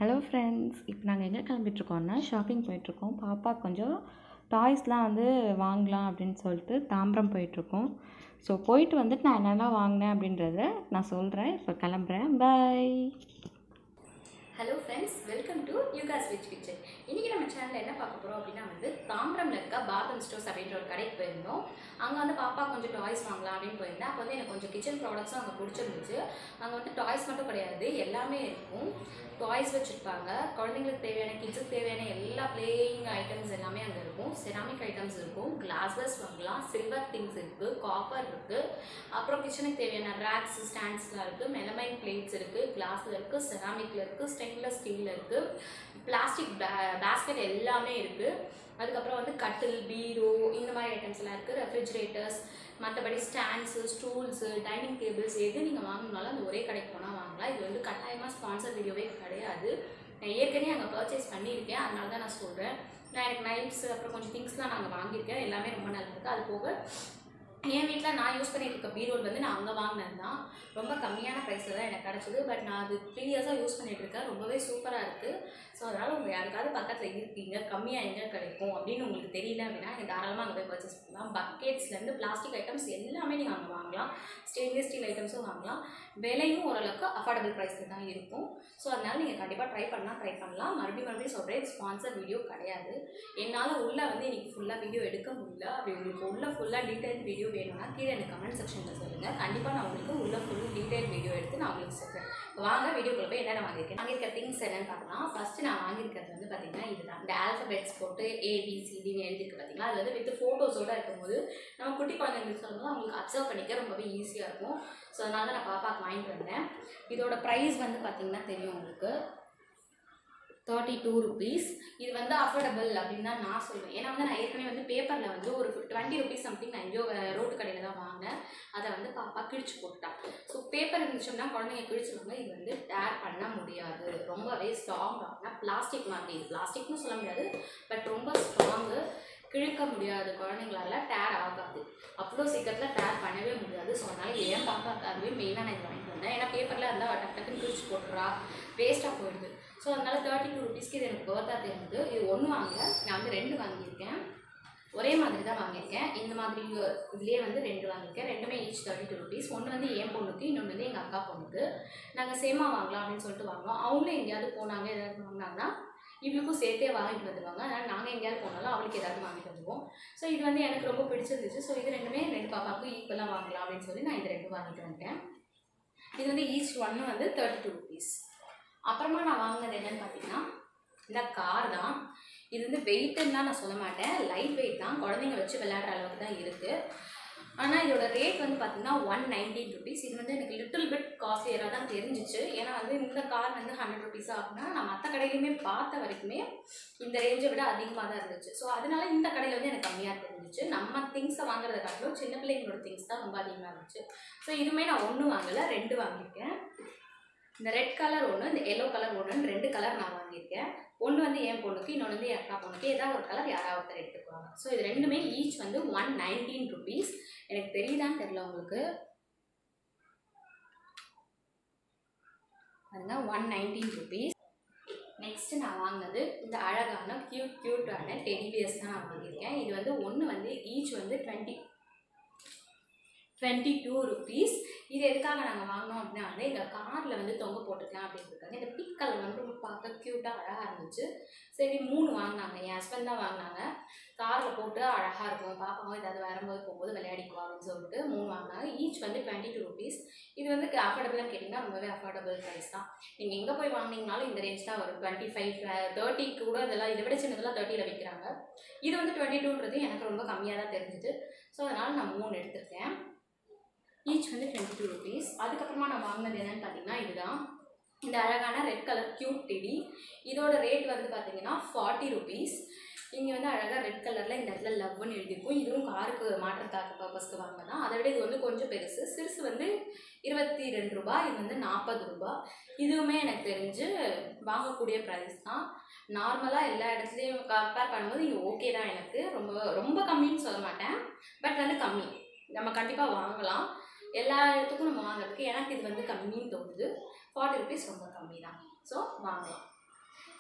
hello friends இப்போ நாங்கள் எங்கே கிளம்பிட்டுருக்கோம்னா ஷாப்பிங் போயிட்டுருக்கோம் பாப்பா கொஞ்சம் டாய்ஸ்லாம் வந்து வாங்கலாம் அப்படின்னு சொல்லிட்டு தாம்பரம் போயிட்டுருக்கோம் ஸோ போயிட்டு வந்துட்டு நான் என்னெல்லாம் வாங்கினேன் அப்படின்றத நான் சொல்கிறேன் இப்போ கிளம்புறேன் bye hello friends welcome to Yuga's veg kitchen இன்றைக்கி நம்ம சேனலில் என்ன பார்க்க போகிறோம் அப்படின்னா வந்து தாம்பரம்ல இருக்க பாதம் ஸ்டோர்ஸ் அப்படின்ற ஒரு கடைக்கு போயிருந்தோம் அங்கே வந்து பாப்பா கொஞ்சம் டாய்ஸ் வாங்கலாம் அப்படின்னு போயிருந்தேன் அப்போ வந்து எனக்கு கொஞ்சம் கிச்சன் ப்ராடக்ட்ஸும் அங்கே பிடிச்சிருந்துச்சு அங்கே வந்து டாய்ஸ் மட்டும் கிடையாது எல்லாமே இருக்கும் டாய்ஸ் வச்சுருப்பாங்க குழந்தைங்களுக்கு தேவையான கிட்ஸுக்கு தேவையான எல்லா பிளேயிங் ஐட்டம்ஸ் எல்லாமே அங்கே இருக்கும் செராமிக் ஐட்டம்ஸ் இருக்கும் கிளாஸஸ் வாங்கலாம் சில்வர் திங்ஸ் இருக்குது காப்பர் இருக்குது அப்புறம் கிச்சனுக்கு தேவையான ரேக்ஸ் ஸ்டாண்ட்ஸ்லாம் இருக்குது மெலமைன் பிளேட்ஸ் இருக்குது கிளாஸில் இருக்குது செராமிக்கில் இருக்குது ஸ்டெயின்லெஸ் ஸ்டீலில் இருக்குது பிளாஸ்டிக் பேஸ்கெட் எல்லாமே இருக்குது அதுக்கப்புறம் வந்து கட்டில் பீரோ இந்த மாதிரி ஐட்டம்ஸ் எல்லாம் இருக்குது ரெஃப்ரிஜிரேட்டர்ஸ் மற்றபடி ஸ்டாண்ட்ஸு ஸ்டூல்ஸு டைனிங் டேபிள்ஸ் எது நீங்கள் வாங்கினாலும் அந்த ஒரே கடைக்கு போனால் வாங்கலாம் இது வந்து கட்டாயமாக ஸ்பான்சர் வீடியோவே கிடையாது நான் ஏற்கனவே அங்கே பர்ச்சேஸ் பண்ணியிருக்கேன் அதனால தான் நான் சொல்கிறேன் நான் எனக்கு நைஃப்ஸ் அப்புறம் கொஞ்சம் திங்ஸ்லாம் நாங்கள் வாங்கியிருக்கேன் எல்லாமே ரொம்ப நல்லா இருக்குது அது போக என் வீட்டில் நான் யூஸ் பண்ணிட்டு இருக்க பீரோல் வந்து நான் அங்கே வாங்கினது தான் ரொம்ப கம்மியான ப்ரைஸில் தான் எனக்கு கிடச்சிது பட் நான் அது த்ரீ இயர்ஸாக யூஸ் பண்ணிட்டு இருக்கேன் ரொம்பவே சூப்பராக இருக்குது ஸோ அதனால் உங்கள் யாருக்காவது பக்கத்தில் இருக்கீங்க கம்மியாக எங்கே கிடைக்கும் அப்படின்னு உங்களுக்கு தெரியல அப்படின்னா நீங்கள் தாராளமாக அங்கே போய் பர்ச்சேஸ் பண்ணலாம் பக்கெட்ஸ்லேருந்து பிளாஸ்டிக் ஐட்டம்ஸ் எல்லாமே நீங்கள் அங்கே வாங்கலாம் ஸ்டெயின்லெஸ் ஸ்டீல் ஐட்டம்ஸும் வாங்கலாம் விலையும் ஓரளவுக்கு அஃபோர்டபுள் ப்ரைஸில் தான் இருக்கும் ஸோ அதனால் நீங்கள் கண்டிப்பாக ட்ரை பண்ணால் ட்ரை பண்ணலாம் மறுபடியும் மறுபடியும் சொல்கிறேன் ஸ்பான்சர் வீடியோ கிடையாது என்னால் உள்ளே வந்து இன்றைக்கி ஃபுல்லாக வீடியோ எடுக்க முடியல அப்படி உங்களுக்கு உள்ள ஃபுல்லாக டீட்டெயில் வீடியோ வேணும்னா கீழே எனக்கு கமெண்ட் செக்ஷனில் சொல்லுங்கள் கண்டிப்பாக நான் உங்களுக்கு உள்ள ஃபுல் டீட்டெயில் வீடியோ எடுத்து நான் உங்களுக்கு சொல்கிறேன் வாங்க வீடியோக்குள்ள போய் என்னென்ன வாங்கியிருக்கேன் வாங்கியிருக்க திங்ஸ் என்னென்னு பார்க்கலாம் ஃபஸ்ட்டு நான் வாங்கியிருக்கிறது வந்து பார்த்தீங்கன்னா இதுதான் இந்த ஆல்ஃபபெட்ஸ் போட்டு ஏபிசிடின்னு எழுதிருக்கு பார்த்தீங்களா அது வந்து வித் ஃபோட்டோஸோடு இருக்கும்போது நம்ம குட்டி குழந்தைங்களுக்கு சொல்லும்போது அவங்களுக்கு அப்சர்வ் பண்ணிக்க ரொம்பவே ஈஸியாக இருக்கும் ஸோ அதனால தான் நான் பாப்பாவுக்கு வாங்கிட்டு வந்தேன் இதோட ப்ரைஸ் வந்து பார்த்தீங்கன்னா தெரியும் உங்களுக்கு தேர்ட்டி டூ ருபீஸ் இது வந்து அஃபோர்டபுள் அப்படின்னு தான் நான் சொல்லுவேன் ஏன்னா வந்து நான் ஏற்கனவே வந்து பேப்பரில் வந்து ஒரு டுவெண்ட்டி ருபீஸ் சம்திங் நான் எங்கேயோ ரோட்டு கடையில் தான் வாங்கினேன் அதை வந்து பாப்பா கிழிச்சு போட்டுட்டான் ஸோ பேப்பர் இருந்துச்சோம்னா குழந்தைங்க கிழிச்சிருவாங்க இது வந்து டேர் பண்ண முடியாது ரொம்பவே ஸ்ட்ராங்கான பிளாஸ்டிக் மாதிரி இது பிளாஸ்டிக்னு சொல்ல முடியாது பட் ரொம்ப ஸ்ட்ராங்கு கிழிக்க முடியாது குழந்தைங்களால டேர் ஆகாது அவ்வளோ சீக்கிரத்தில் டேர் பண்ணவே முடியாது ஸோ அதனால் இது ஏன் பாப்பாக்காகவே மெயினாக நான் இது வாங்கிட்டு வந்தேன் ஏன்னா பேப்பரில் இருந்தால் டக்கு டக்குன்னு கிழிச்சு போட்டுறா வேஸ்ட்டாக போயிடுது ஸோ அதனால தேர்ட்டி டூ ருபீஸ்க்கு இது எனக்கு பர்த்தாக தெரிஞ்சது இது ஒன்று வாங்கல நான் வந்து ரெண்டு வாங்கியிருக்கேன் ஒரே மாதிரி தான் வாங்கியிருக்கேன் இந்த மாதிரி இதுலேயே வந்து ரெண்டு வாங்கியிருக்கேன் ரெண்டுமே ஈச் தேர்ட்டி டூ ருபீஸ் ஒன்று வந்து என் பொண்ணுக்கு இன்னொன்று வந்து எங்கள் அக்கா பொண்ணுக்கு நாங்கள் சேமாக வாங்கலாம் அப்படின்னு சொல்லிட்டு வாங்கினோம் அவங்களும் எங்கேயாவது போனாங்க ஏதாவது வாங்கினாங்கன்னா இவளுக்கும் சேர்த்தே வாங்கிட்டு வந்துடுவாங்க அதனால் நாங்கள் எங்கேயாவது போனாலும் அவளுக்கு ஏதாவது வாங்கிட்டு வந்துடுவோம் ஸோ இது வந்து எனக்கு ரொம்ப பிடிச்சிருந்துச்சு ஸோ இது ரெண்டுமே ரெண்டு பாப்பாவுக்கும் ஈக்குவலாக வாங்கலாம் அப்படின்னு சொல்லி நான் இது ரெண்டும் வாங்கிட்டு வந்துட்டேன் இது வந்து ஈச் ஒன்று வந்து தேர்ட்டி டூ ருபீஸ் அப்புறமா நான் வாங்கினது என்னன்னு பார்த்தீங்கன்னா இந்த கார் தான் இது வந்து வெயிட்டுன்னா நான் சொல்ல மாட்டேன் லைட் வெயிட் தான் குழந்தைங்க வச்சு விளையாடுற அளவுக்கு தான் இருக்குது ஆனால் இதோட ரேட் வந்து பார்த்தீங்கன்னா ஒன் நைன்டீன் ருபீஸ் இது வந்து எனக்கு லிட்டில் பிட் காஸ்ட்லியராக தான் தெரிஞ்சிச்சு ஏன்னா வந்து இந்த கார் வந்து ஹண்ட்ரட் ருபீஸ் ஆகுனா நான் மற்ற கடையிலையுமே பார்த்த வரைக்குமே இந்த ரேஞ்சை விட அதிகமாக தான் இருந்துச்சு ஸோ அதனால இந்த கடையில் வந்து எனக்கு கம்மியாக தெரிஞ்சிச்சு நம்ம திங்ஸை வாங்குறத காட்டிலும் சின்ன பிள்ளைங்களோட திங்ஸ் தான் ரொம்ப அதிகமாக இருந்துச்சு ஸோ இதுவுமே நான் ஒன்று வாங்கலை ரெண்டு வாங்கியிருக்கேன் இந்த ரெட் கலர் ஒன்று இந்த எல்லோ கலர் ஒன்றுன்னு ரெண்டு கலர் நான் வாங்கியிருக்கேன் ஒன்று வந்து என் பொண்ணுக்கு இன்னொன்று வந்து என் அக்கா பொண்ணுக்கு ஏதாவது ஒரு கலர் யாராவது ஒருத்தர் எடுத்துக்குவாங்க ஸோ இது ரெண்டுமே ஈச் வந்து ஒன் நைன்டீன் ருபீஸ் எனக்கு தெரியுதான்னு தெரில உங்களுக்கு பாருங்க ஒன் நைன்டீன் ருபீஸ் நெக்ஸ்ட் நான் வாங்கினது இந்த அழகான க்யூட் க்யூட்டான டெடிபியர்ஸ் தான் நான் வாங்கியிருக்கேன் இது வந்து ஒன்று வந்து ஈச் வந்து டுவெண்ட்டி டுவெண்ட்டி டூ ருபீஸ் இது எதுக்காக நாங்கள் வாங்கினோம் அப்படின்னா வந்து எங்கள் காரில் வந்து தொங்க போட்டுக்கலாம் அப்படின்னு இருக்காங்க இந்த பிங்க் கலர் வந்து ரொம்ப பார்க்க க்யூட்டாக அழகாக இருந்துச்சு சரி மூணு வாங்கினாங்க என் ஹஸ்பண்ட் தான் வாங்கினாங்க காரில் போட்டு அழகாக இருக்கும் பாப்பாவும் ஏதாவது வரும்போது போகும்போது விளையாடிக்குவா அப்படின்னு சொல்லிட்டு மூணு வாங்கினாங்க ஈச் வந்து டுவெண்ட்டி டூ ருபீஸ் இது வந்து அஃபோர்டபுளாக கேட்டிங்கன்னா ரொம்பவே அஃபோர்டபுள் ப்ரைஸ் தான் நீங்கள் எங்கே போய் வாங்கினீங்கனாலும் இந்த ரேஞ்ச் தான் வரும் டுவெண்ட்டி ஃபைவ் தேர்ட்டி கூட இதெல்லாம் இதை விட சின்னதெல்லாம் தேர்ட்டியில் விற்கிறாங்க இது வந்து டுவெண்ட்டி டூன்றது எனக்கு ரொம்ப கம்மியாக தான் தெரிஞ்சுது ஸோ அதனால் நான் மூணு எடுத்திருக்கேன் ஈச் வந்து டுவெண்ட்டி டூ ருபீஸ் அதுக்கப்புறமா நான் வாங்கினது என்னென்னு பார்த்தீங்கன்னா இதுதான் இந்த அழகான ரெட் கலர் க்யூட் டெடி இதோட ரேட் வந்து பார்த்தீங்கன்னா ஃபார்ட்டி ருபீஸ் இங்கே வந்து அழகாக ரெட் கலரில் இந்த இடத்துல லவ்னு எழுதியிருக்கும் இதுவும் காருக்கு மாற்றத்தாக்க பர்பஸ்க்கு வாங்கினா அதை விட இது வந்து கொஞ்சம் பெருசு சிறுசு வந்து இருபத்தி ரெண்டு ரூபா இது வந்து நாற்பது ரூபா இதுவுமே எனக்கு தெரிஞ்சு வாங்கக்கூடிய ப்ரைஸ் தான் நார்மலாக எல்லா இடத்துலையும் கம்பேர் பண்ணும்போது இது ஓகே தான் எனக்கு ரொம்ப ரொம்ப கம்மின்னு சொல்ல மாட்டேன் பட் வந்து கம்மி நம்ம கண்டிப்பாக வாங்கலாம் எல்லா இடத்துக்கும் நம்ம வாங்குறதுக்கு எனக்கு இது வந்து கம்மின்னு தோணுது ஃபார்ட்டி ருபீஸ் ரொம்ப கம்மி தான் ஸோ வாங்கலாம்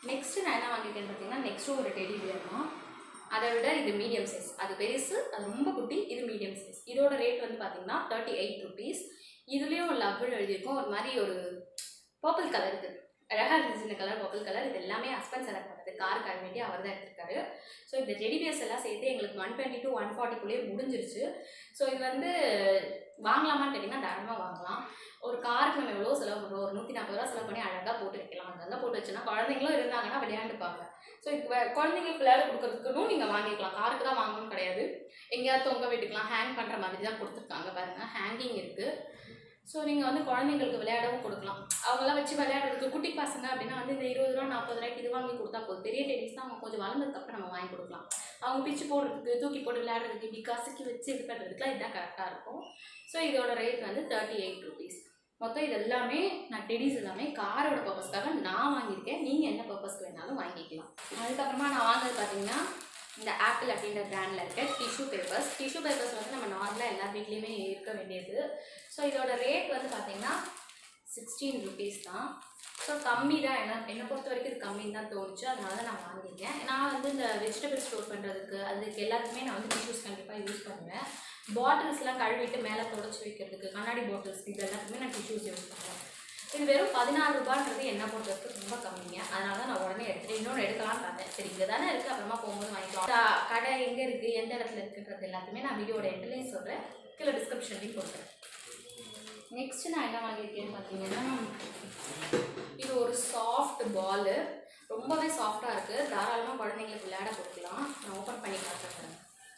நெக்ஸ்ட்டு நான் என்ன வாங்கியிருக்கேன்னு பார்த்தீங்கன்னா நெக்ஸ்ட்டு ஒரு டெடி பியர் தான் அதை விட இது மீடியம் சைஸ் அது பெருசு அது ரொம்ப குட்டி இது மீடியம் சைஸ் இதோட ரேட் வந்து பார்த்தீங்கன்னா தேர்ட்டி எயிட் ருபீஸ் இதுலேயும் லவ்னு எழுதியிருக்கோம் ஒரு மாதிரி ஒரு பர்பிள் கலர் இது அழகாக இருந்துச்சு இந்த கலர் பர்பிள் கலர் இது எல்லாமே ஹஸ்பண்ட் செலக்ட் பண்ணது காருக்காக வேண்டி அவர் தான் எடுத்திருக்காரு ஸோ இந்த டெடி பியர்ஸ் எல்லாம் சேர்த்து எங்களுக்கு ஒன் டுவெண்ட்டி டு ஒன் ஃபார்ட்டிக்குள்ளேயே முடிஞ்சிருச்சு ஸோ இது வந்து வாங்கலாமான்னு கேட்டிங்கன்னா தாராளமாக வாங்கலாம் ஒரு காருக்கு நம்ம எவ்வளோ செலவு பண்ணுறோம் ஒரு நூற்றி நாற்பது ரூபா செலவு பண்ணி அழகாக போட்டு வைக்கலாம் அங்கங்கே போட்டு வச்சுன்னா குழந்தைங்களும் இருந்தாங்கன்னா விளையாண்டுப்பாங்க ஸோ இதுக்கு வே- குழந்தைங்களுக்கு விளையாட கொடுக்கறதுக்குன்னு நீங்கள் வாங்கிக்கலாம் காருக்கு தான் வாங்கணும்னு கிடையாது எங்கேயாவது தொங்க விட்டுக்கலாம் ஹேங் பண்ணுற மாதிரி தான் கொடுத்துருக்காங்க பாருங்கள் ஹேங்கிங் இருக்குது ஸோ நீங்கள் வந்து குழந்தைங்களுக்கு விளையாடவும் கொடுக்கலாம் அவங்களாம் வச்சு விளையாடுறதுக்கு குட்டி பசங்க அப்படின்னா வந்து இந்த இருபது ரூபா நாற்பது ரூபாய்க்கு இது வாங்கி கொடுத்தா போதும் பெரிய டெடிஸ் தான் அவங்க கொஞ்சம் வளர்ந்ததுக்கப்புறம் நம்ம வாங்கி கொடுக்கலாம் அவங்க பிச்சு போடுறதுக்கு தூக்கி போட்டு விளையாடுறதுக்கு இப்படி கசக்கி வச்சு இது பண்ணுறதுக்குலாம் இதுதான் கரெக்டாக இருக்கும் ஸோ இதோட ரேட் வந்து தேர்ட்டி எயிட் ருபீஸ் மொத்தம் இது எல்லாமே நான் டெடிஸ் எல்லாமே காரோட பர்பஸ்க்காக நான் வாங்கியிருக்கேன் நீங்கள் என்ன பர்பஸ்க்கு வேணாலும் வாங்கிக்கலாம் அதுக்கப்புறமா நான் வாங்குறது பார்த்தீங்கன்னா இந்த ஆப்பிள் அப்படின்ற பிராண்டில் இருக்க டிஷ்யூ பேப்பர்ஸ் டிஷ்யூ பேப்பர்ஸ் வந்து நம்ம நார்மலாக எல்லா வீட்லேயுமே இருக்க வேண்டியது ஸோ இதோட ரேட் வந்து பார்த்தீங்கன்னா சிக்ஸ்டீன் ருபீஸ் தான் ஸோ கம்மி தான் என்ன என்னை பொறுத்த வரைக்கும் இது கம்மின்னு தான் தோணுச்சு அதனால தான் நான் வாங்கியிருக்கேன் நான் வந்து இந்த வெஜிடபிள் ஸ்டோர் பண்ணுறதுக்கு அதுக்கு எல்லாத்துக்குமே நான் வந்து டிஷ்யூஸ் கண்டிப்பாக யூஸ் பண்ணுவேன் பாட்டில்ஸ்லாம் கழுவிட்டு மேலே தொடச்சி வைக்கிறதுக்கு கண்ணாடி பாட்டில்ஸ் இது எல்லாத்துக்குமே நான் டிஷ்யூஸ் யூஸ் பண்ணுவேன் இது வெறும் பதினாறு ரூபான்றது என்ன பொறுத்த வரைக்கும் ரொம்ப கம்மிங்க அதனால தான் நான் உடனே எடுத்துட்டு இன்னொன்று எடுக்கலாம்னு பார்த்தேன் சரி இங்கே தானே இருக்குது அப்புறமா போகும்போது வாங்கிக்கலாம் க- கடை எங்கே இருக்குது எந்த இடத்துல இருக்குன்றது எல்லாத்தையுமே நான் வீடியோட எண்ட்லேயும் சொல்கிறேன் கீழே டிஸ்கிரிப்ஷன்லையும் கொடுக்குறேன் நெக்ஸ்ட் நான் என்ன வாங்கியிருக்கேன்னு பார்த்தீங்கன்னா இது ஒரு சாஃப்ட் பால் ரொம்பவே சாஃப்டாக இருக்குது தாராளமாக குழந்தைங்களுக்கு விளையாட கொடுக்கலாம் நான் ஓப்பன் பண்ணி காட்டுறேன்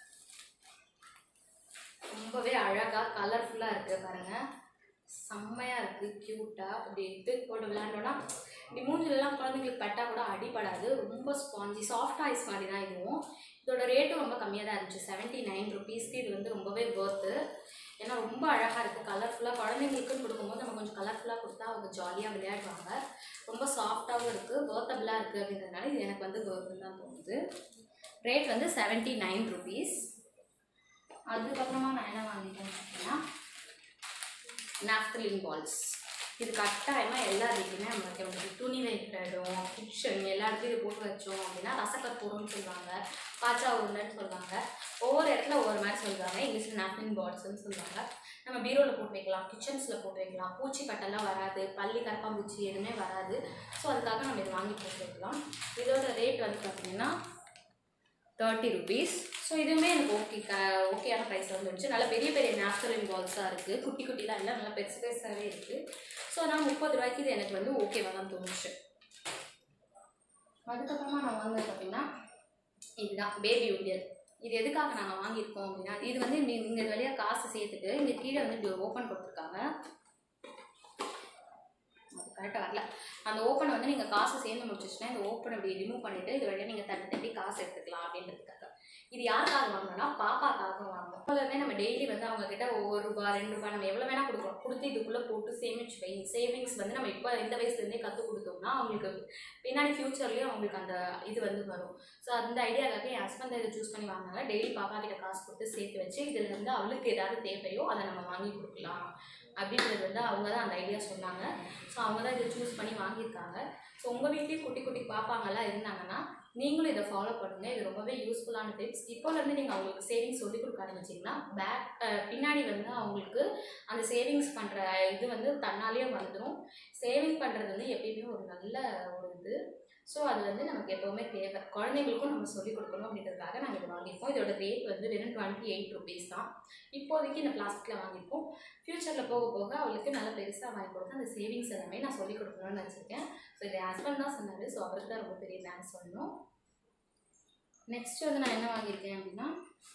ரொம்பவே அழகாக கலர்ஃபுல்லாக இருக்குது பாருங்கள் செம்மையாக இருக்குது க்யூட்டாக இப்படி எடுத்து போட்டு விளையாண்டோன்னா இப்படி மூஞ்சிலலாம் குழந்தைங்களுக்கு பட்டா கூட அடிபடாது ரொம்ப ஸ்பாஞ்சி சாஃப்ட் ஐஸ் மாதிரி தான் இதுவும் இதோட ரேட்டும் ரொம்ப கம்மியாக தான் இருந்துச்சு செவன்ட்டி நைன் ருபீஸ்க்கு இது வந்து ரொம்பவே ஒர்த்து ஏன்னா ரொம்ப அழகாக இருக்குது கலர்ஃபுல்லாக குழந்தைங்களுக்குன்னு கொடுக்கும்போது நம்ம கொஞ்சம் கலர்ஃபுல்லாக கொடுத்தா அவங்க ஜாலியாக விளையாடுவாங்க ரொம்ப சாஃப்டாகவும் இருக்குது ஒர்த்தபிளாக இருக்குது அப்படின்றதுனால இது எனக்கு வந்து ஒர்த்துன்னு தான் தோணுது ரேட் வந்து செவன்ட்டி நைன் ருபீஸ் அதுக்கப்புறமா நான் என்ன வாங்கிட்டேன்னு பார்த்தீங்கன்னா நாப்தலின் பால்ஸ் இது கட்டாயமாக எல்லா வீட்லையுமே நம்ம வைக்க வேண்டியது துணி வைக்கிற இடம் கிச்சன் எல்லா இடத்துலையும் இது போட்டு வச்சோம் அப்படின்னா ரசக்கற்பூரம்னு சொல்லுவாங்க பாச்சா உருண்டைன்னு சொல்லுவாங்க ஒவ்வொரு இடத்துல ஒவ்வொரு மாதிரி சொல்லுவாங்க இங்கிலீஷில் நாப்தின் பால்ஸ்ன்னு சொல்லுவாங்க நம்ம பீரோவில் போட்டு வைக்கலாம் கிச்சன்ஸில் போட்டு வைக்கலாம் பூச்சி கட்டெல்லாம் வராது பள்ளி கரப்பாம்பூச்சி எதுவுமே வராது ஸோ அதுக்காக நம்ம இது வாங்கி போட்டு வைக்கலாம் இதோட ரேட் வந்து பார்த்தீங்கன்னா தேர்ட்டி ருபீஸ் ஸோ இதுவுமே எனக்கு ஓகே க ஓகேயான ப்ரைஸில் வந்துருச்சு நல்ல பெரிய பெரிய நேச்சுரல் பால்ஸாக இருக்குது குட்டி குட்டிலாம் இல்லை நல்லா பெருசு பெருசாகவே இருக்குது ஸோ அதனால் முப்பது ரூபாய்க்கு இது எனக்கு வந்து ஓகேவாக தான் தோணுச்சு அதுக்கப்புறமா நான் வாங்கினது பார்த்தீங்கன்னா இதுதான் பேபி உண்டியல் இது எதுக்காக நாங்கள் வாங்கியிருக்கோம் அப்படின்னா இது வந்து இந்த இந்த வழியாக காசு சேர்த்துட்டு இங்கே கீழே வந்து இப்படி ஓப்பன் கொடுத்துருக்காங்க அது கரெக்டாக வரல அந்த ஓப்பனை வந்து நீங்கள் காசு சேர்ந்து முடிச்சிச்சுன்னா இந்த ஓப்பன் இப்படி ரிமூவ் பண்ணிவிட்டு இது வழியாக நீங்கள் தட்டி தட்டி காசு எடுத்துக்கலாம் அப்படின்றதுக்காக இது யாருக்காக வாங்கணும்னா பாப்பாக்காக வாங்கணும் எப்போதுமே நம்ம டெய்லி வந்து அவங்க கிட்ட ஒவ்வொரு ரூபா ரெண்டு ரூபா நம்ம எவ்வளோ வேணால் கொடுக்குறோம் கொடுத்து இதுக்குள்ளே போட்டு சேமிச்சு வை சேவிங்ஸ் வந்து நம்ம இப்போ இந்த வயசுலேருந்தே கற்றுக் கொடுத்தோம்னா அவங்களுக்கு பின்னாடி ஃப்யூச்சர்லேயும் அவங்களுக்கு அந்த இது வந்து வரும் ஸோ அந்த ஐடியாக்காக என் ஹஸ்பண்ட் இதை சூஸ் பண்ணி வாங்கினாங்க டெய்லி பாப்பா கிட்ட காசு கொடுத்து சேர்த்து வச்சு இதுல இருந்து அவளுக்கு ஏதாவது தேவையோ அதை நம்ம வாங்கி கொடுக்கலாம் அப்படின்றது வந்து அவங்க தான் அந்த ஐடியா சொன்னாங்க ஸோ அவங்க தான் இதை சூஸ் பண்ணி வாங்கியிருக்காங்க ஸோ உங்கள் வீட்லேயும் குட்டி குட்டி பாப்பாங்கெல்லாம் இருந்தாங்கன்னா நீங்களும் இதை ஃபாலோ பண்ணுங்க இது ரொம்பவே யூஸ்ஃபுல்லான டிப்ஸ் இப்போலேருந்து நீங்கள் அவங்களுக்கு சேவிங்ஸ் சொல்லி கொடுக்க ஆரம்பிச்சிங்கன்னா பேக் பின்னாடி வந்து அவங்களுக்கு அந்த சேவிங்ஸ் பண்ணுற இது வந்து தன்னாலேயே வந்துடும் சேவிங் பண்ணுறது வந்து எப்பயுமே ஒரு நல்ல ஒரு இது ஸோ அது வந்து நமக்கு எப்போவுமே தேவை குழந்தைங்களுக்கும் நம்ம சொல்லிக் கொடுக்கணும் அப்படின்றதுக்காக நாங்கள் இது வாங்கியிருக்கோம் இதோட ரேட் வந்து வெறும் டுவெண்ட்டி எயிட் ருபீஸ் தான் இப்போதைக்கு இந்த பிளாஸ்டிக்கில் வாங்கியிருக்கோம் ஃப்யூச்சரில் போக போக அவளுக்கு நல்ல பெருசாக வாங்கி கொடுத்து அந்த சேவிங்ஸ் எல்லாமே நான் சொல்லிக் கொடுக்கணும்னு நினச்சிருக்கேன் ஸோ இது ஹஸ்பண்ட் தான் சொன்னார் ஸோ அவருக்கு தான் ரொம்ப பெரிய தேங்க்ஸ் சொல்லணும் நெக்ஸ்ட் வந்து நான் என்ன வாங்கியிருக்கேன் அப்படின்னா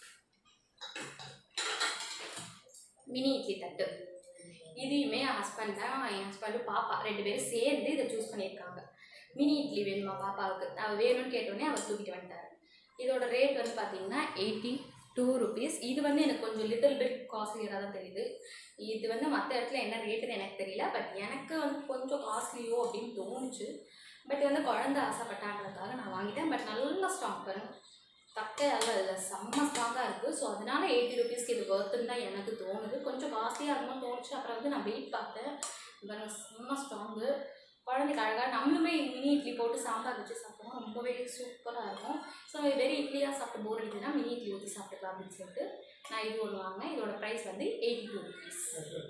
மினி இட்லி தட்டு இதையுமே என் ஹஸ்பண்ட் தான் என் ஹஸ்பண்டு பாப்பா ரெண்டு பேரும் சேர்ந்து இதை சூஸ் பண்ணியிருக்காங்க மினி இட்லி வேணுமா பாப்பாவுக்கு அவள் வேணும்னு கேட்டோடனே அவர் தூக்கிட்டு வந்துட்டார் இதோட ரேட் வந்து பார்த்தீங்கன்னா எயிட்டி டூ ருபீஸ் இது வந்து எனக்கு கொஞ்சம் லிட்டில் பிட் காஸ்ட்லியராக தான் தெரியுது இது வந்து மற்ற இடத்துல என்ன ரேட்டுன்னு எனக்கு தெரியல பட் எனக்கு வந்து கொஞ்சம் காஸ்ட்லியோ அப்படின்னு தோணுச்சு பட் வந்து குழந்தை ஆசைப்பட்டாங்கிறதுக்காக நான் வாங்கிட்டேன் பட் நல்லா ஸ்ட்ராங் பாருங்க தக்கையால் இல்லை செம்ம ஸ்ட்ராங்காக இருக்குது ஸோ அதனால எயிட்டி ருபீஸ்க்கு இது ஒர்த்துன்னு தான் எனக்கு தோணுது கொஞ்சம் காஸ்ட்லியாக இருக்கும்னு தோணுச்சு அப்புறம் வந்து நான் வெயிட் பார்த்தேன் பாருங்க செம்ம ஸ்ட்ராங்கு குழந்தைக்கு அழகாக நம்மளுமே மினி இட்லி போட்டு சாம்பார் வச்சு சாப்பிட்டோம்னா ரொம்பவே சூப்பராக இருக்கும் ஸோ வெறும் இட்லியாக சாப்பிட்டு போர் அடிக்குதுன்னா மினி இட்லி ஊற்றி சாப்பிட்டுக்கலாம் அப்படின்னு சொல்லிட்டு நான் இது ஒன்று வாங்கினேன் இதோட ப்ரைஸ் வந்து எயிட்டி டூ ருபீஸ்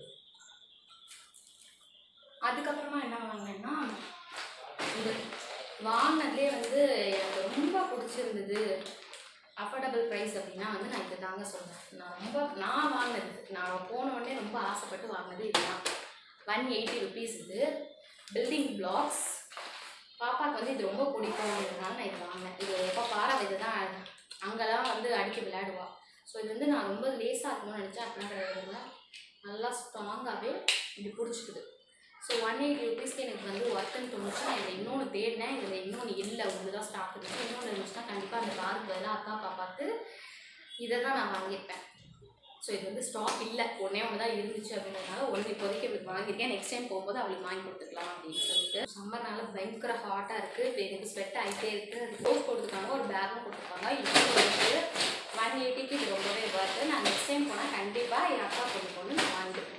அதுக்கப்புறமா என்ன வாங்கினேன்னா இது வாங்கினதுலே வந்து எனக்கு ரொம்ப பிடிச்சிருந்தது அஃபோர்டபுள் ப்ரைஸ் அப்படின்னா வந்து நான் இது தாங்க சொல்கிறேன் நான் ரொம்ப நான் வாங்கினது நான் போன உடனே ரொம்ப ஆசைப்பட்டு வாங்கினது இதுதான் ஒன் எயிட்டி ருபீஸ் இது பில்டிங் பிளாக்ஸ் பாப்பாவுக்கு வந்து இது ரொம்ப பிடிக்கும் அப்படின்றதுனால நான் இது வாங்கினேன் இது எப்போ பாரா இது தான் அங்கெல்லாம் வந்து அடிக்க விளையாடுவா ஸோ இது வந்து நான் ரொம்ப லேஸாக இருக்கும்னு நினச்சேன் அப்படிலாம் கிடையாது நல்லா ஸ்ட்ராங்காகவே இப்படி பிடிச்சிக்குது ஸோ ஒன் எயிட்டி ருபீஸ்க்கு எனக்கு வந்து ஒர்க்குன்னு தோணுச்சு நான் இதில் இன்னொன்று தேடினேன் இதில் இன்னொன்று இல்லை ஒன்று தான் ஸ்டாக் இருந்துச்சு இன்னொன்று இருந்துச்சுன்னா கண்டிப்பாக அந்த பாருக்கு பதிலாக அக்கா பாப்பாக்கு இதை தான் நான் வாங்கியிருப்பேன் ஸோ இது வந்து ஸ்டாக் இல்லை ஒன்றே ஒன்று தான் இருந்துச்சு அப்படின்றதுனால ஒன்று இப்போதைக்கு இவளுக்கு வாங்கியிருக்கேன் நெக்ஸ்ட் டைம் போகும்போது அவளுக்கு வாங்கி கொடுத்துக்கலாம் அப்படின்னு சொல்லிட்டு சம்மர்னால பயங்கர ஹாட்டாக இருக்குது இப்போ எனக்கு ஸ்வெட் ஆகிட்டே இருக்குது அது க்ளோஸ் கொடுத்துருக்காங்க ஒரு பேக்கும் கொடுத்துருக்காங்க இது இருக்குது ஒன் எயிட்டிக்கு இது ரொம்பவே வருது நான் நெக்ஸ்ட் டைம் போனால் கண்டிப்பாக என் அக்கா பொண்ணு பொண்ணு நான் வாங்கிட்டு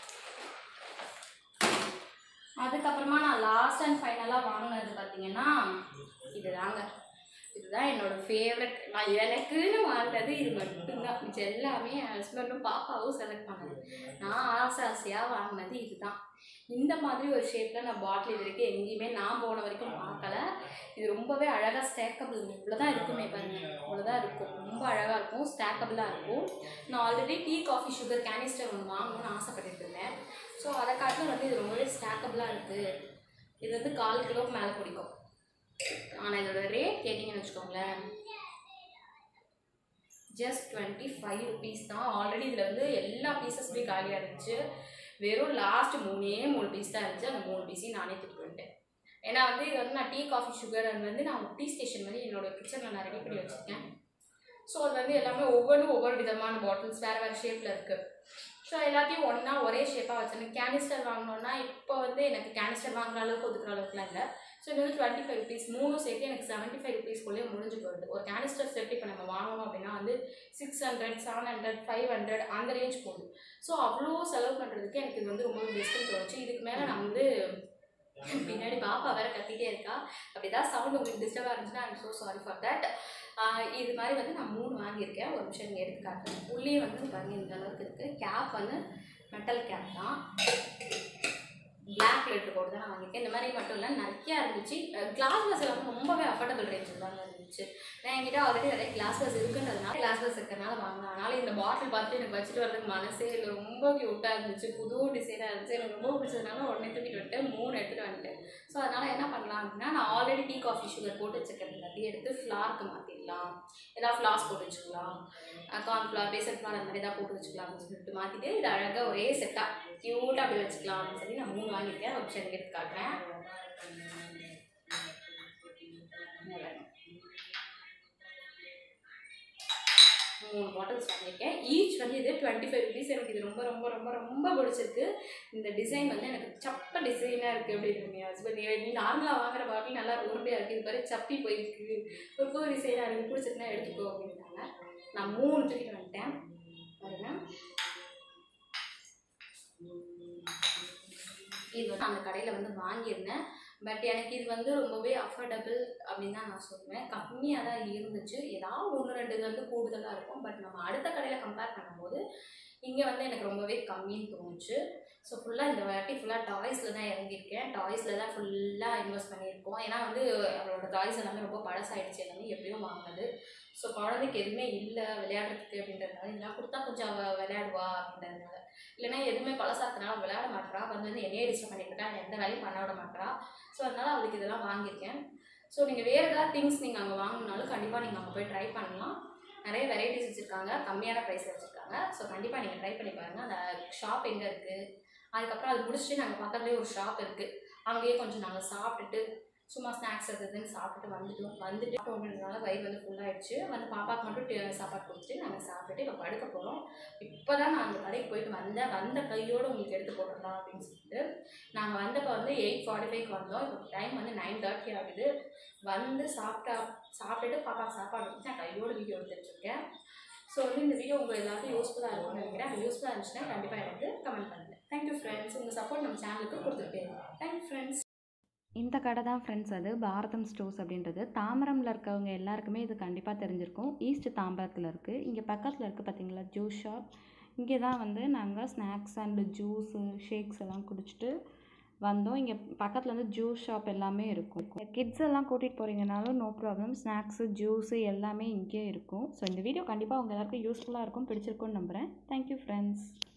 அதுக்கப்புறமா நான் லாஸ்ட் அண்ட் ஃபைனலாக வாங்கினது பார்த்தீங்கன்னா இதுதாங்க இதுதான் என்னோட ஃபேவரட் நான் எனக்குன்னு வாங்கினது இது மட்டும்தான் மிச்சம் எல்லாமே என் ஹஸ்பண்டும் பாப்பாவும் செலக்ட் பண்ணது நான் ஆசை ஆசையாக வாங்கினது இதுதான் இந்த மாதிரி ஒரு ஷேப்பில் நான் பாட்டில் இது வரைக்கும் எங்கேயுமே நான் போன வரைக்கும் பார்க்கல இது ரொம்பவே அழகாக ஸ்டேக்கபிள் இவ்வளோ தான் இருக்குமே பாருங்க இவ்வளோ தான் இருக்கும் ரொம்ப அழகாக இருக்கும் ஸ்டேக்கபிளாக இருக்கும் நான் already tea coffee sugar canister ஒன்று வாங்கணும்னு ஆசைப்பட்டுட்டு இருந்தேன் ஸோ அதை காட்டிலும் வந்து இது ரொம்பவே ஸ்டாக்கபிளாக இருக்குது இது வந்து கால் கிலோக்கு மேலே பிடிக்கும் ஆனால் இதோட ரேட் கேட்டிங்கன்னு வச்சுக்கோங்களேன் ஜஸ்ட் டுவெண்ட்டி ஃபைவ் ருபீஸ் தான் ஆல்ரெடி இதில் வந்து எல்லா பீசஸுமே காலியாக இருந்துச்சு வெறும் லாஸ்ட் மூணே மூணு பீஸ் தான் இருந்துச்சு அந்த மூணு பீஸையும் நானே தூக்கிட்டு வந்துட்டேன் ஏன்னா வந்து இது வந்து நான் டீ காஃபி சுகர் அது வந்து நான் டீ ஸ்டேஷன் மாதிரி என்னோட கிச்சனில் நான் ரெடி பண்ணி வச்சுருக்கேன் ஸோ அது வந்து எல்லாமே ஒவ்வொன்றும் ஒவ்வொரு விதமான பாட்டில்ஸ் வேறு வேறு ஷேப்பில் இருக்குது ஸோ எல்லாத்தையும் ஒன்றா ஒரே ஷேப்பாக வச்சிருந்தேன் கேனிஸ்டர் வாங்கினோன்னா இப்போ வந்து எனக்கு கேனிஸ்டர் வாங்குற அளவுக்கு ஒதுக்குற அளவுக்குலாம் இல்லை ஸோ இது வந்து டுவெண்ட்டி ஃபைவ் ருபீஸ் மூணும் சேர்த்து எனக்கு செவன்ட்டி ஃபைவ் ருபீஸ்க்குள்ளேயே முடிஞ்சு போகுது ஒரு கேனிஸ்டர் செட் இப்போ நம்ம வாங்கணும் அப்படின்னா வந்து six hundred seven hundred five hundred அந்த ரேஞ்ச் போகுது ஸோ அவ்வளோ செலவு பண்ணுறதுக்கு எனக்கு இது வந்து ரொம்ப பெஸ்ட்டுன்னு தோணுச்சு இதுக்கு மேலே நான் வந்து பின்னாடி பாப்பா வேற கத்திட்டே இருக்கா அப்படி ஏதாவது சவுண்ட் உங்களுக்கு டிஸ்டர்பாக இருந்துச்சுன்னா I'm so sorry for that இது மாதிரி வந்து நான் மூணு வாங்கியிருக்கேன் ஒரு நிமிஷம் நீங்கள் எடுத்து காட்டுறேன் உள்ளே வந்து பாருங்க இந்த அளவுக்கு இருக்குது கேப் வந்து மெட்டல் கேப் தான் பிளாக் லெட்டர் போட்டு தான் நான் வாங்கியிருக்கேன் இந்த மாதிரி மட்டும் இல்லை நிறையா இருந்துச்சு கிளாஸ் பஸ் எல்லாமே ரொம்பவே அஃபோர்டபுள் ரேஞ்சில் தாங்க இருந்துச்சு நான் என்கிட்ட ஆல்ரெடி நிறைய கிளாஸ் பஸ் இருக்குன்றதுனால கிளாஸ் பஸ் இருக்கிறனால வாங்கினேன் அதனால இந்த பாட்டில் பார்த்துட்டு எனக்கு வச்சுட்டு வரதுக்கு மனசே இல்லை ரொம்ப க்யூட்டாக இருந்துச்சு புது டிசைனாக இருந்துச்சு எனக்கு ரொம்ப பிடிச்சதுனால உடனே தூக்கிட்டு வந்துட்டேன் மூணு எடுத்துகிட்டு வந்துட்டேன் ஸோ அதனால் என்ன பண்ணலாம் அப்படின்னா நான் ஆல்ரெடி டீ காஃபி சுகர் போட்டு வச்சுருக்கேன் எல்லாத்தையும் எடுத்து ஃப்ளார்க்கு மாற்றிடலாம் ஏதாவது ஃப்ளார்ஸ் போட்டு வச்சுக்கலாம் கார்ன் ஃப்ளார் பேசன் ஃப்ளார் அந்த மாதிரி தான் போட்டு வச்சுக்கலாம் அப்படின்னு சொல்லிட்டு மாற்றிட்டு இது அழகாக ஒரே செட்டாக க்யூட்டாக அப்படி வச்சுக்கலாம் அப்படின்னு சொல்லி நான் மூணு வாங்கியிருக்கேன் ஒரு சென்னை எடுத்து காட்டுறேன் மூணு பாட்டில்ஸ் வாங்கியிருக்கேன் ஈச் வந்து இது டுவெண்ட்டி ஃபைவ் ருபீஸ் எனக்கு இது ரொம்ப ரொம்ப ரொம்ப ரொம்ப பிடிச்சிருக்கு இந்த டிசைன் வந்து எனக்கு சப்ப டிசைனாக இருக்குது அப்படின்னு என் ஹஸ்பண்ட் நீ நார்மலாக வாங்குற பாட்டில் நல்லா உருண்டையாக இருக்குது இது மாதிரி சப்பி போயிருக்கு ஒரு புது டிசைனாக இருக்குது பிடிச்சிருந்தா எடுத்துக்கோ அப்படின்னாங்க நான் மூணு தூக்கிட்டு வந்துட்டேன் பாருங்க இது வந்து அந்த கடையில் வந்து வாங்கியிருந்தேன் பட் எனக்கு இது வந்து ரொம்பவே அஃபோர்டபுள் அப்படின்னு தான் நான் சொல்லுவேன் கம்மியாக தான் இருந்துச்சு ஏதாவது ஒன்று ரெண்டு இது வந்து கூடுதலாக இருக்கும் பட் நம்ம அடுத்த கடையில் கம்பேர் பண்ணும்போது இங்கே வந்து எனக்கு ரொம்பவே கம்மின்னு தோணுச்சு ஸோ ஃபுல்லாக இந்த வாட்டி ஃபுல்லாக டாய்ஸில் தான் இறங்கியிருக்கேன் டாய்ஸில் தான் ஃபுல்லாக இன்வெஸ்ட் பண்ணியிருக்கோம் ஏன்னா வந்து அவளோட டாய்ஸ் எல்லாமே ரொம்ப பழசாயிடுச்சு எல்லாமே எப்படியும் வாங்கினது ஸோ குழந்தைக்கு எதுவுமே இல்லை விளையாடுறதுக்கு அப்படின்றதுனால இதெல்லாம் கொடுத்தா கொஞ்சம் அவள் விளையாடுவா அப்படின்றதுனால இல்லைன்னா எதுவுமே பழசாக்குனால அவள் விளையாட மாட்டா வந்து வந்து என்னையே டிஸ்டர்ப் பண்ணிக்கிட்டா எந்த வேலையும் பண்ண விட மாட்டா ஸோ அதனால் அவளுக்கு இதெல்லாம் வாங்கியிருக்கேன் ஸோ நீங்கள் வேறு ஏதாவது திங்ஸ் நீங்கள் அங்கே வாங்கினாலும் கண்டிப்பாக நீங்கள் அங்கே போய் ட்ரை பண்ணலாம் நிறைய வெரைட்டிஸ் வச்சுருக்காங்க கம்மியான ப்ரைஸ் வச்சுருக்காங்க ஸோ கண்டிப்பாக நீங்கள் ட்ரை பண்ணி பாருங்கள் அந்த ஷாப் எங்கே இருக்குது அதுக்கப்புறம் அது முடிச்சுட்டு நாங்கள் பக்கத்துலேயே ஒரு ஷாப் இருக்குது அங்கேயே கொஞ்சம் நாங்கள் சாப்பிட்டுட்டு சும்மா ஸ்நாக்ஸ் அது இதுன்னு சாப்பிட்டுட்டு வந்துட்டோம் வந்துட்டு ஒன்றுனால வயிறு வந்து ஃபுல்லாகிடுச்சு வந்து பாப்பாவுக்கு மட்டும் டி- சாப்பாடு கொடுத்துட்டு நாங்கள் சாப்பிட்டுட்டு இப்போ படுக்க போகிறோம் இப்போ தான் நான் அந்த கடைக்கு போயிட்டு வந்தேன் வந்த கையோடு உங்களுக்கு எடுத்து போட்டுடலாம் அப்படின்னு சொல்லிட்டு நாங்கள் வந்தப்போ வந்து எயிட் ஃபார்ட்டி ஃபைவ்க்கு வந்தோம் இப்போ டைம் வந்து நைன் தேர்ட்டி ஆகுது வந்து சாப்பிட்டா சாப்பிட்டுட்டு பாப்பா சாப்பாடு கொடுத்து நான் கையோடு வீடியோ எடுத்துகிட்ருக்கேன் ஸோ வந்து இந்த வீடியோ உங்கள் எல்லாத்தையும் யூஸ்ஃபுல்லாக இருக்கும்னு நினைக்கிறேன் அது யூஸ்ஃபுல்லாக இருந்துச்சுன்னா கண்டிப்பாக எனக்கு கமெண்ட் பண்ணுங்கள் தேங்க்யூ ஃப்ரெண்ட்ஸ் உங்கள் சப்போர்ட் நம்ம சேனலுக்கு கொடுத்துருப்பேன் தேங்க்யூ ஃப்ரெண்ட்ஸ் இந்த கடை தான் ஃப்ரெண்ட்ஸ் அது பாரதம் ஸ்டோர்ஸ் அப்படின்றது தாம்பரமில் இருக்கவங்க எல்லாருக்குமே இது கண்டிப்பாக தெரிஞ்சிருக்கும் ஈஸ்ட் தாம்பரத்தில் இருக்குது இங்கே பக்கத்தில் இருக்குது பார்த்தீங்களா ஜூஸ் ஷாப் இங்கே தான் வந்து நாங்கள் ஸ்நாக்ஸ் அண்டு ஜூஸு ஷேக்ஸ் எல்லாம் குடிச்சிட்டு வந்தோம் இங்கே பக்கத்தில் வந்து ஜூஸ் ஷாப் எல்லாமே இருக்கும் கிட்ஸ் எல்லாம் கூட்டிகிட்டு போகிறீங்கனாலும் நோ ப்ராப்ளம் ஸ்நாக்ஸு ஜூஸு எல்லாமே இங்கே இருக்கும் ஸோ இந்த வீடியோ கண்டிப்பாக உங்கள் எல்லாருக்கும் யூஸ்ஃபுல்லாக இருக்கும் பிடிச்சிருக்கும்னு நம்புகிறேன் தேங்க்யூ ஃப்ரெண்ட்ஸ்